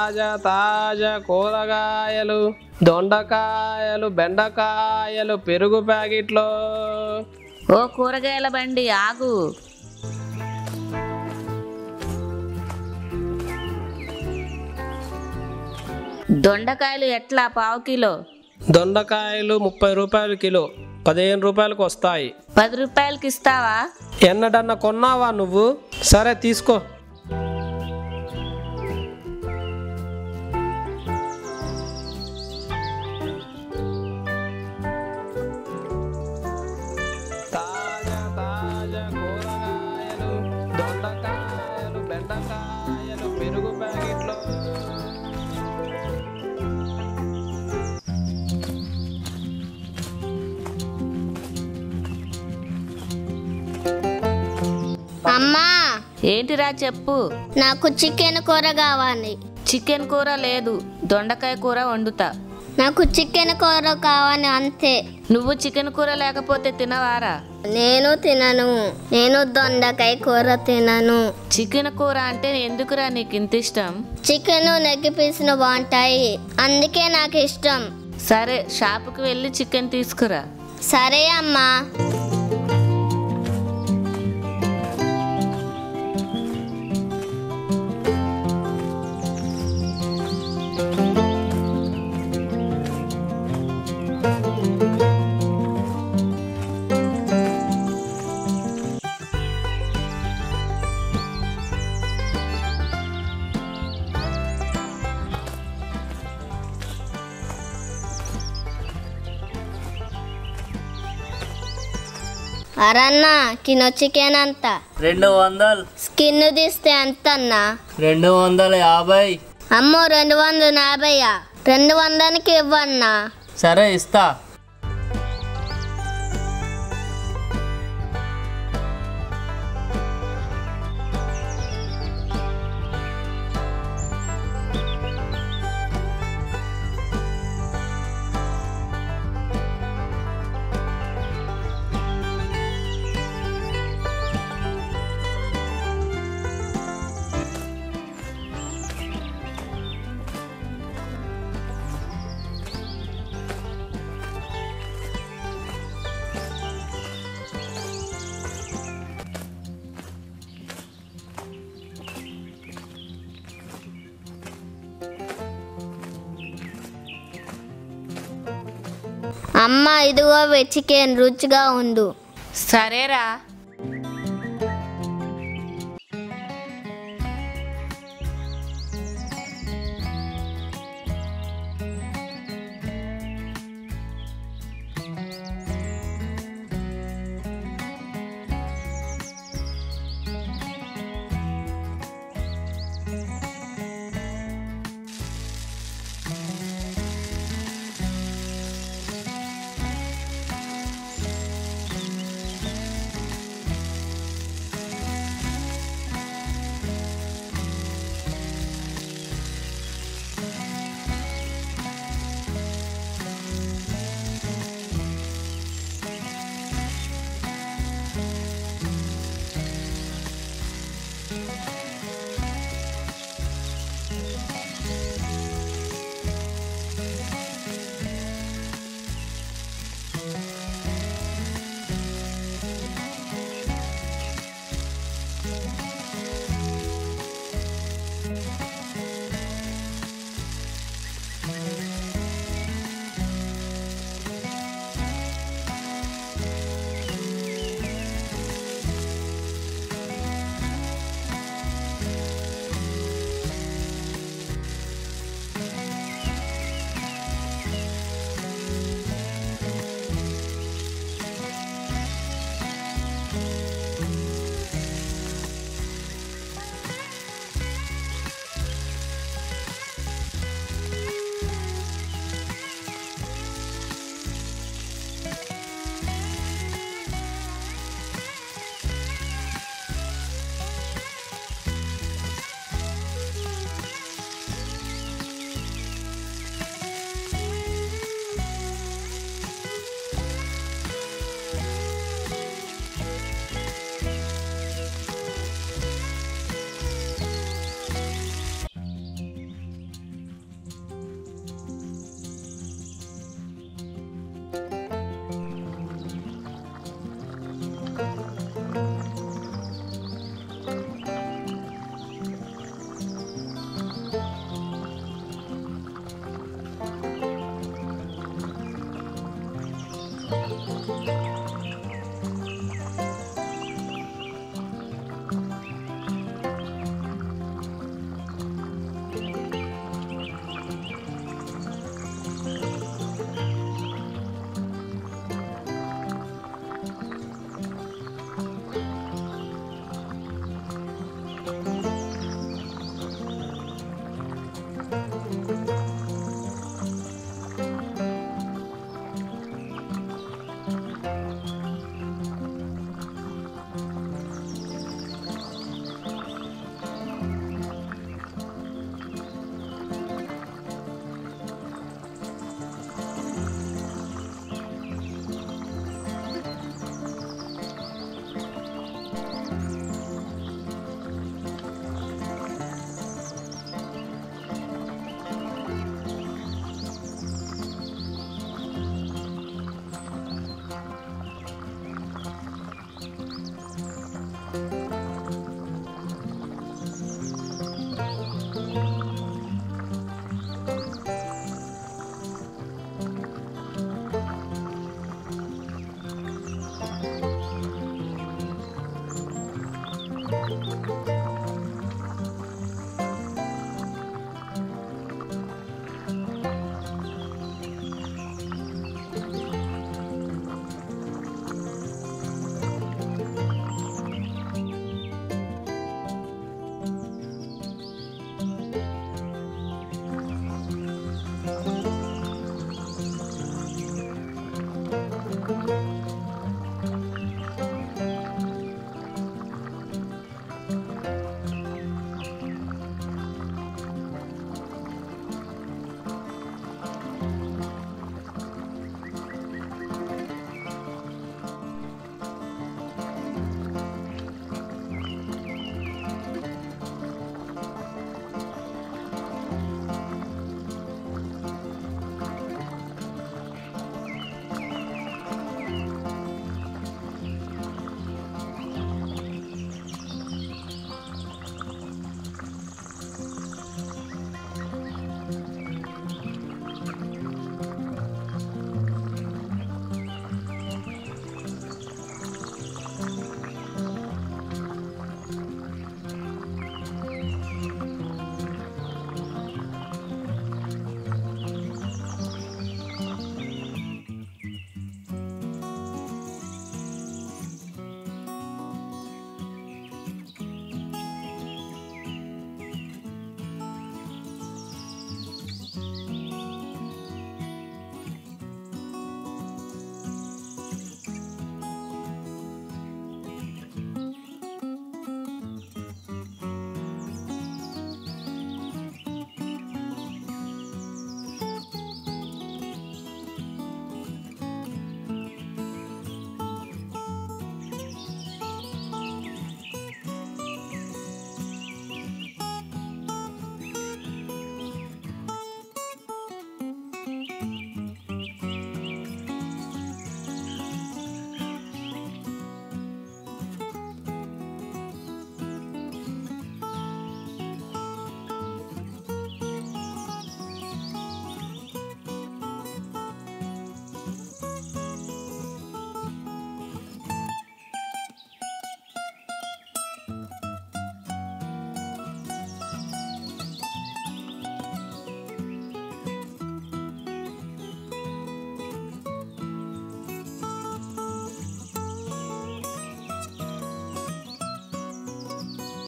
తాజా తాజా కూరగాయలు దొండకాయలు బెండకాయలు పెరుగు ప్యాకెట్లు ఓ కూరగాయల బండి ఆగు దొండకాయలు ఎట్లా పావు కిలో దొండకాయలు ముప్పై రూపాయలు కిలో పదిహేను రూపాయలకు వస్తాయి పది రూపాయలకి ఇస్తావా ఎన్నడన్నా కొన్నావా నువ్వు సరే తీసుకో తాజా తాజా కూరగాయలు దొండకాయలు బెండకాయలు పెరుగు ప్యాకెట్లు అమ్మా ఏంటిరా చెప్పు నాకు చికెన్ కూర కావాలి చికెన్ కూర లేదు దొండకాయ కూర వండుతా నాకు చికెన్ కూర కావాలి అంతే నువ్వు చికెన్ కూర లేకపోతే తినవారా నేను తినను నేను దొండకాయ కూర తినను చికెన్ కూర అంటే ఎందుకురా నీకు ఇంత ఇష్టం చికెన్ నెగ్గి పీసులు బాగుంటాయి అందుకే నాకు ఇష్టం సరే షాపుకి వెళ్ళి చికెన్ తీసుకురా సరే అమ్మా అరన్న కిలో చికెన్ అంత రెండు వందలు స్కిన్ తీస్తే ఎంత అన్నా రెండు వందల యాభై అమ్మో రెండు వందల యాభైయా రెండు వందలకి ఇవ్వన్నా సరే ఇస్తా అమ్మ ఇదిగో వే చికెన్ రుచిగా ఉండు సరేరా